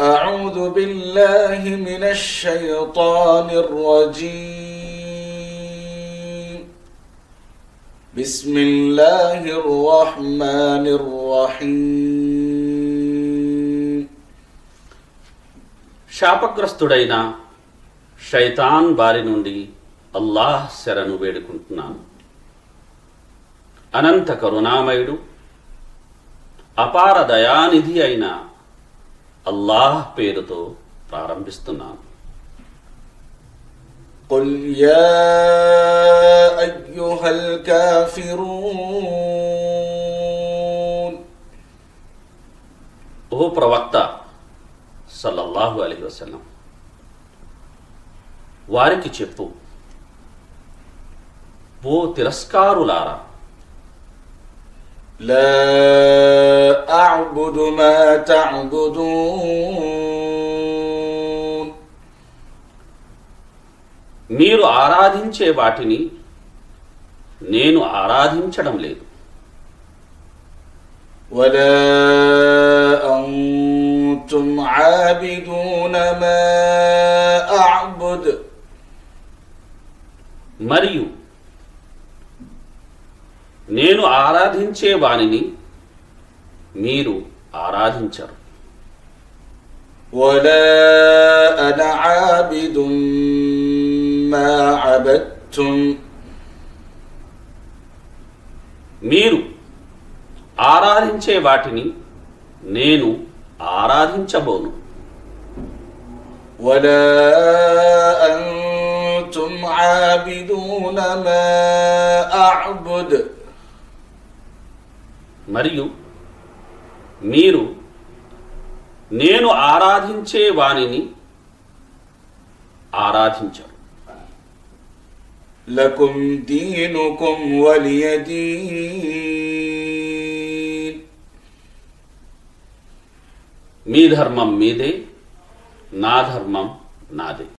أعوذ بالله من الشيطان الرجيم بسم الله الرحمن الرحيم శాపగ్రస్తుడైన షైతాన్ బారి నుండి అల్లాహ్ శరణు వేడుకుంటున్నాను అనంత కరుణామయుడు అపార దయానిధి అయిన అల్లాహ్ పేరుతో ప్రారంభిస్తున్నాను قل يا أيها الكافرون ఓ ప్రవక్త సల్లల్లాహు అలైహి వసల్లం వారికి చెప్పు ఓ తిరస్కారులారా لا أعبد ما تعبدون మీరు ఆరాధించే వాటిని నేను ఆరాధించడం లేదు ولا أنتم عابدون ما أعبد మరియు నేను ఆరాధించే వానిని మీరు ఆరాధించరు ولا أنا عابد ما عبدتم మీరు ఆరాధించే వాటిని నేను ఆరాధించబోను ولا أنتم عابدون ما أعبد మరియు మీరు నేను ఆరాధించే వానిని ఆరాధించరు لكم دينكم ولي دين మీ ధర్మం మీదే నా ధర్మం నాదే